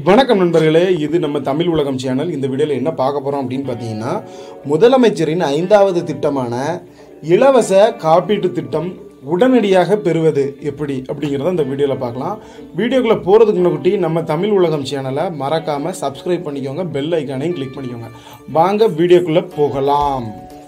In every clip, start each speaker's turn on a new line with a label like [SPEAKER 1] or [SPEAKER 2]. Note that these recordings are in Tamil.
[SPEAKER 1] வணக்கம் நண்பர்களே இது நம்ம தமிழ் உலகம் சேனல் இந்த வீடியோவில் என்ன பார்க்க போகிறோம் அப்படின்னு பார்த்தீங்கன்னா முதலமைச்சரின் ஐந்தாவது திட்டமான இலவச காப்பீட்டு திட்டம் உடனடியாக பெறுவது எப்படி அப்படிங்கிறத இந்த வீடியோவில் பார்க்கலாம் வீடியோக்குள்ளே போகிறதுக்கு முன்னாடி நம்ம தமிழ் உலகம் சேனலை மறக்காமல் சப்ஸ்கிரைப் பண்ணிக்கோங்க பெல் ஐக்கானையும் கிளிக் பண்ணிக்கோங்க வாங்க வீடியோக்குள்ளே போகலாம்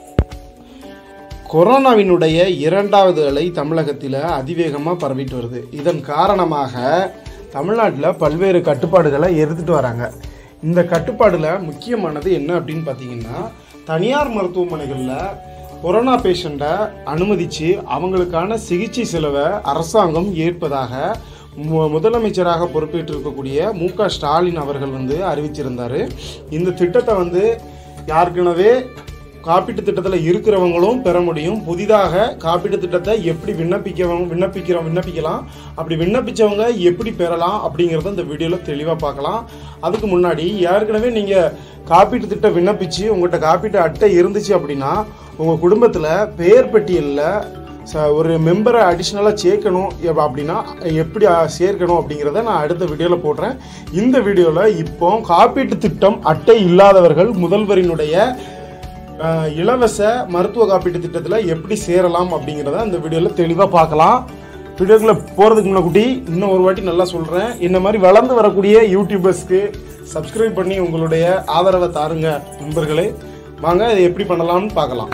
[SPEAKER 1] கொரோனாவினுடைய இரண்டாவது அலை தமிழகத்தில் அதிவேகமாக பரவிட்டு வருது இதன் காரணமாக தமிழ்நாட்டில் பல்வேறு கட்டுப்பாடுகளை எடுத்துட்டு வராங்க இந்த கட்டுப்பாடில் முக்கியமானது என்ன அப்படின்னு பார்த்தீங்கன்னா தனியார் மருத்துவமனைகளில் கொரோனா பேஷண்ட்டை அனுமதித்து அவங்களுக்கான சிகிச்சை செலவை அரசாங்கம் ஏற்பதாக மு- முதலமைச்சராக பொறுப்பேற்றிருக்கக்கூடிய மு க ஸ்டாலின் அவர்கள் வந்து அறிவிச்சிருந்தார் இந்த திட்டத்தை வந்து யாருக்கெனவே காப்பீட்டு திட்டத்தில் இருக்கிறவங்களும் பெற முடியும் புதிதாக காப்பீட்டு திட்டத்தை எப்படி விண்ணப்பிக்கவங்க விண்ணப்பிக்கிறோம் விண்ணப்பிக்கலாம் அப்படி விண்ணப்பிச்சவங்க எப்படி பெறலாம் அப்படிங்கிறத இந்த வீடியோவில் தெளிவாக பார்க்கலாம் அதுக்கு முன்னாடி ஏற்கனவே நீங்கள் காப்பீட்டு திட்டம் விண்ணப்பிச்சு உங்கள்கிட்ட காப்பீட்டு அட்டை இருந்துச்சு அப்படின்னா உங்கள் குடும்பத்தில் பெயர் பட்டியலில் ச ஒரு மெம்பரை அடிஷ்னலாக சேர்க்கணும் எப்~ அப்படின்னா எப்படி அ, சேர்க்கணும் அப்படிங்கிறத நான் அடுத்த வீடியோவில் போடுறேன் இந்த வீடியோவில் இப்போ காப்பீட்டு திட்டம் அட்டை இல்லாதவர்கள் முதல்வரினுடைய அஹ், இலவச மருத்துவ காப்பீட்டு திட்டத்தில் எப்படி சேரலாம் அப்படிங்கிறத இந்த வீடியோவில் தெளிவாக பார்க்கலாம் வீடியோக்குள்ளே போகிறதுக்கு முன்னாடி இன்னும் ஒரு வாட்டி நல்லா சொல்கிறேன் இந்த மாதிரி வளர்ந்து வரக்கூடிய யூடியூபர்ஸ்க்கு சப்ஸ்கிரைப் பண்ணி உங்களுடைய ஆதரவை தாருங்க நண்பர்களே வாங்க இதை எப்படி பண்ணலாம்னு பார்க்கலாம்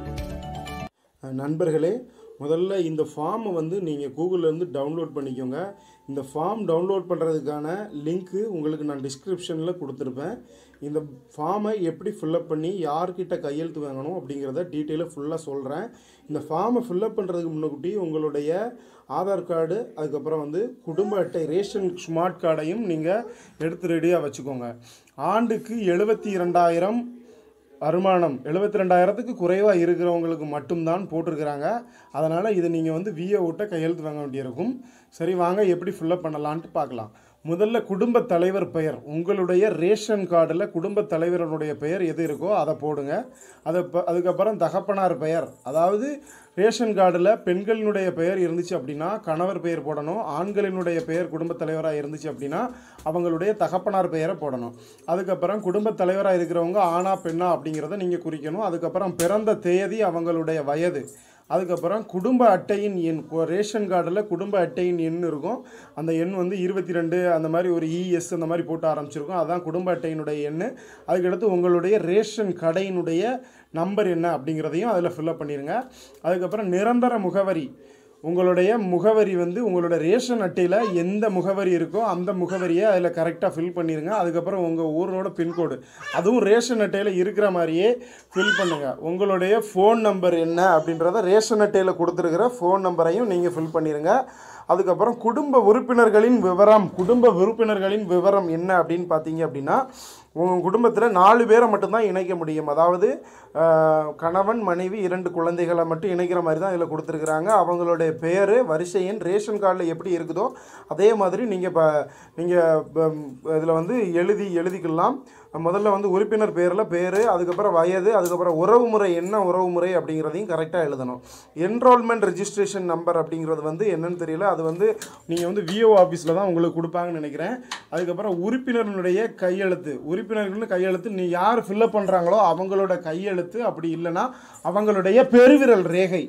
[SPEAKER 1] நண்பர்களே முதல்ல இந்த ஃபார்மை வந்து நீங்கள் கூகுள்லேருந்து டவுன்லோட் பண்ணிக்கோங்க இந்த ஃபார்ம் டவுன்லோட் பண்ணுறதுக்கான லிங்க்கு உங்களுக்கு நான் டிஸ்கிரிப்ஷனில் கொடுத்துருப்பேன் இந்த ஃபார்மை எப்படி ஃபில்லப் பண்ணி யார்கிட்ட கையெழுத்து வாங்கணும் அப்படிங்கிறத டீட்டெயிலாக ஃபுல்லாக சொல்கிறேன் இந்த ஃபார்மை ஃபில்லப் பண்ணுறதுக்கு முன்னக்கூட்டி உங்களுடைய ஆதார் கார்டு அதுக்கப்புறம் வந்து குடும்ப அட்டை ரேஷன் ஸ்மார்ட் கார்டையும் நீங்கள் எடுத்து ரெடியாக வச்சுக்கோங்க ஆண்டுக்கு எழுபத்தி இரண்டாயிரம் வருமானம் எழுபத்தி ரெண்டாயிரத்துக்கு குறைவாக இருக்கிறவங்களுக்கு மட்டும்தான் போட்டிருக்கிறாங்க அதனால் இதை நீங்கள் வந்து விஏ விட்ட கையெழுத்து வாங்க வேண்டியிருக்கும் சரி வாங்க எப்படி ஃபில்லப் பண்ணலான்ட்டு பார்க்கலாம் முதல்ல குடும்ப தலைவர் பெயர் உங்களுடைய ரேஷன் கார்டில் குடும்ப தலைவரனுடைய பெயர் எது இருக்கோ அதை போடுங்க அதை ப- அதுக்கப்புறம் தகப்பனார் பெயர் அதாவது ரேஷன் கார்டில் பெண்களினுடைய பெயர் இருந்துச்சு அப்படின்னா கணவர் பெயர் போடணும் ஆண்களினுடைய பெயர் குடும்பத் தலைவராக இருந்துச்சு அப்படின்னா அவங்களுடைய தகப்பனார் பெயரை போடணும் அதுக்கப்புறம் குடும்பத் தலைவராக இருக்கிறவங்க ஆணா பெண்ணா அப்படிங்கிறத நீங்கள் குறிக்கணும் அதுக்கப்புறம் பிறந்த தேதி அவங்களுடைய வயது அதுக்கப்புறம் குடும்ப அட்டையின் எண் கு- ரேஷன் கார்டில் குடும்ப அட்டையின் எண் இருக்கும் அந்த எண் வந்து இருபத்தி ரெண்டு அந்த மாதிரி ஒரு இஎஸ் அந்த மாதிரி போட்டு ஆரம்பிச்சிருக்கும் அதுதான் குடும்ப அட்டையினுடைய எண் அதுக்கடுத்து உங்களுடைய ரேஷன் கடையினுடைய நம்பர் என்ன அப்படிங்கிறதையும் அதில் ஃபில்அப் பண்ணிடுங்க அதுக்கப்புறம் நிரந்தர முகவரி உங்களுடைய முகவரி வந்து உங்களோட ரேஷன் அட்டையில் எந்த முகவரி இருக்கோ அந்த முகவரியை அதில் கரெக்டாக ஃபில் பண்ணிடுங்க அதுக்கப்புறம் உங்கள் ஊரோட பின்கோடு அதுவும் ரேஷன் அட்டையில் இருக்கிற மாதிரியே ஃபில் பண்ணுங்கள் உங்களுடைய ஃபோன் நம்பர் என்ன அப்படின்றத ரேஷன் அட்டையில் கொடுத்துருக்கிற ஃபோன் நம்பரையும் நீங்கள் ஃபில் பண்ணிடுங்க அதுக்கப்புறம் குடும்ப உறுப்பினர்களின் விவரம் குடும்ப உறுப்பினர்களின் விவரம் என்ன அப்படின்னு பார்த்தீங்க அப்படின்னா உங்கள் குடும்பத்தில் நாலு பேரை மட்டும்தான் இணைக்க முடியும் அதாவது ஆஹ், கணவன் மனைவி இரண்டு குழந்தைகளை மட்டும் இணைக்கிற மாதிரி தான் இதில் கொடுத்துருக்குறாங்க அவங்களுடைய பேர் வரிசை எண் ரேஷன் கார்டில் எப்படி இருக்குதோ அதே மாதிரி நீங்கள் இப்போ நீங்கள் இதில் வந்து எழுதி எழுதிக்கலாம் முதல்ல வந்து உறுப்பினர் பேரில் பேர் அதுக்கப்புறம் வயது அதுக்கப்புறம் உறவு முறை என்ன உறவு முறை அப்படிங்கிறதையும் கரெக்டாக எழுதணும் என்ரோல்மெண்ட் ரெஜிஸ்ட்ரேஷன் நம்பர் அப்படிங்கிறது வந்து என்னன்னு தெரியல அது வந்து நீங்கள் வந்து விஓ ஆஃபீஸில் தான் உங்களுக்கு கொடுப்பாங்கன்னு நினைக்கிறேன் அதுக்கப்புறம் உறுப்பினர்களுடைய கையெழுத்து உறுப்பினர்கள்னு கையெழுத்து நீ யார் ஃபில்லப் பண்ணுறாங்களோ அவங்களோட கையெழுத்து அப்படி இல்லைன்னா அவங்களுடைய பெருவிரல் ரேகை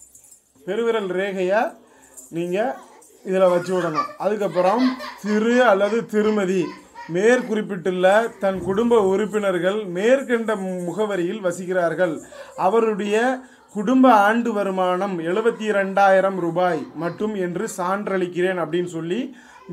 [SPEAKER 1] பெருவிரல் ரேகையை நீங்கள் இதில் வச்சு விடணும் அதுக்கப்புறம் திரு அல்லது திருமதி மேற்குறிப்பிட்டுள்ள தன் குடும்ப உறுப்பினர்கள் மேற்கண்ட மு- முகவரியில் வசிக்கிறார்கள் அவருடைய குடும்ப ஆண்டு வருமானம் எழுபத்தி ரெண்டாயிரம் ரூபாய் மட்டும் என்று சான்றளிக்கிறேன் அப்படின்னு சொல்லி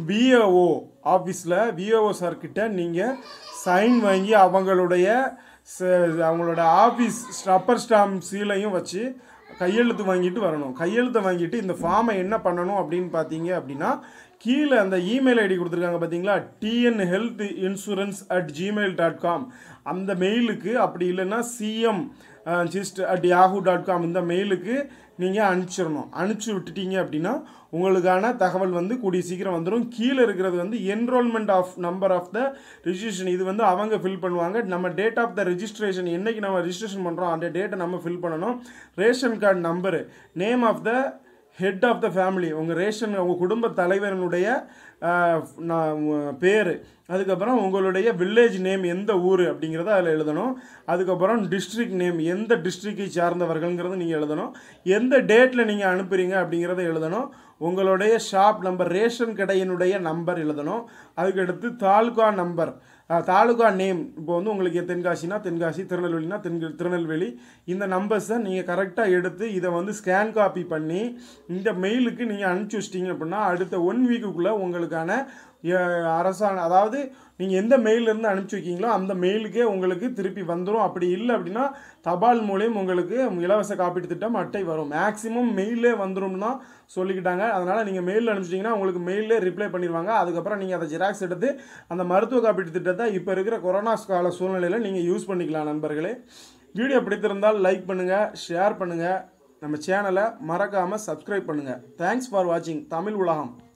[SPEAKER 1] பிஓஓ ஆஃபீஸில் விஓஓ சார்கிட்ட நீங்கள் சைன் வாங்கி அவங்களுடைய ச- அவங்களோட ஆஃபீஸ் ரப்பர் ஸ்டாம்ப் சீலையும் வச்சு கையெழுத்து வாங்கிட்டு வரணும் கையெழுத்தை வாங்கிட்டு இந்த ஃபார்மை என்ன பண்ணணும் அப்படின்னு பார்த்தீங்க அப்படின்னா கீழே அந்த இமெயில் ஐடி கொடுத்துருக்காங்க பார்த்தீங்களா TN health insurance at Gmail dot com அந்த மெயிலுக்கு அப்படி இல்லைன்னா CM gist at Yahoo dot com இந்த மெயிலுக்கு நீங்கள் அனுப்பிச்சிடணும் அனுப்பிச்சி விட்டுட்டீங்க அப்படின்னா உங்களுக்கான தகவல் வந்து கூடிய சீக்கிரம் வந்துடும் கீழே இருக்கிறது வந்து enrolment of number of the registration இது வந்து அவங்க ஃபில் பண்ணுவாங்க நம்ம டேட் ஆஃப் த ரெஜிஸ்ட்ரேஷன் என்னைக்கு நம்ம ரிஜிஸ்ட்ரேஷன் பண்ணுறோம் அந்த டேட்டை நம்ம ஃபில் பண்ணணும் ration card number name of the head of the family உங்கள் ரேஷன் உங்கள் குடும்ப தலைவரனுடைய பேர் அதுக்கப்புறம் உங்களுடைய வில்லேஜ் நேம் எந்த ஊர் அப்படிங்கிறத அதில் எழுதணும் அதுக்கப்புறம் டிஸ்ட்ரிக்ட் நேம் எந்த டிஸ்ட்ரிக்டை சார்ந்தவர்கள்ங்கிறத நீங்கள் எழுதணும் எந்த டேட்டில் நீங்கள் அனுப்புகிறீங்க அப்படிங்கிறத எழுதணும் உங்களுடைய ஷாப் நம்பர் ரேஷன் கடையினுடைய நம்பர் எழுதணும் அதுக்கடுத்து தாலுகா நம்பர் தாலுகா நேம் இப்போ வந்து உங்களுக்கு தென்காசினா தென்காசி திருநெல்வேலினா தென் திருநெல்வேலி இந்த நம்பர்ஸை நீங்கள் கரெக்டாக எடுத்து இதை வந்து ஸ்கேன் காப்பி பண்ணி இந்த மெயிலுக்கு நீங்கள் அனுப்பிச்சி வச்சிட்டிங்க அப்படின்னா அடுத்த ஒன் வீக்குக்குள்ளே உங்களுக்கான அஹ், அரசாணை அதாவது நீங்கள் எந்த மெயிலிருந்து அனுப்பிச்சி வைக்கீங்களோ அந்த மெயிலுக்கே உங்களுக்கு திருப்பி வந்துடும் அப்படி இல்லை அப்படின்னா தபால் மூலியம் உங்களுக்கு இலவச காப்பீட்டு திட்டம் அட்டை வரும் மேக்ஸிமம் மெயிலே வந்துடும் தான் சொல்லிக்கிட்டாங்க அதனால் நீங்கள் மெயிலில் அனுப்பிச்சிட்டிங்கன்னா உங்களுக்கு மெயிலே ரிப்ளை பண்ணிடுவாங்க அதுக்கப்புறம் நீங்கள் அதை ஜெராக்ஸ் எடுத்து அந்த மருத்துவ காப்பீட்டு திட்டத்தை இப்போ இருக்கிற கொரோனா கால சூழ்நிலையில் நீங்கள் யூஸ் பண்ணிக்கலாம் நண்பர்களே வீடியோ பிடித்திருந்தால் லைக் பண்ணுங்கள் ஷேர் பண்ணுங்கள் நம்ம சேனலை மறக்காமல் சப்ஸ்கிரைப் பண்ணுங்கள் தேங்க்ஸ் ஃபார் வாட்சிங் தமிழ் உலகம்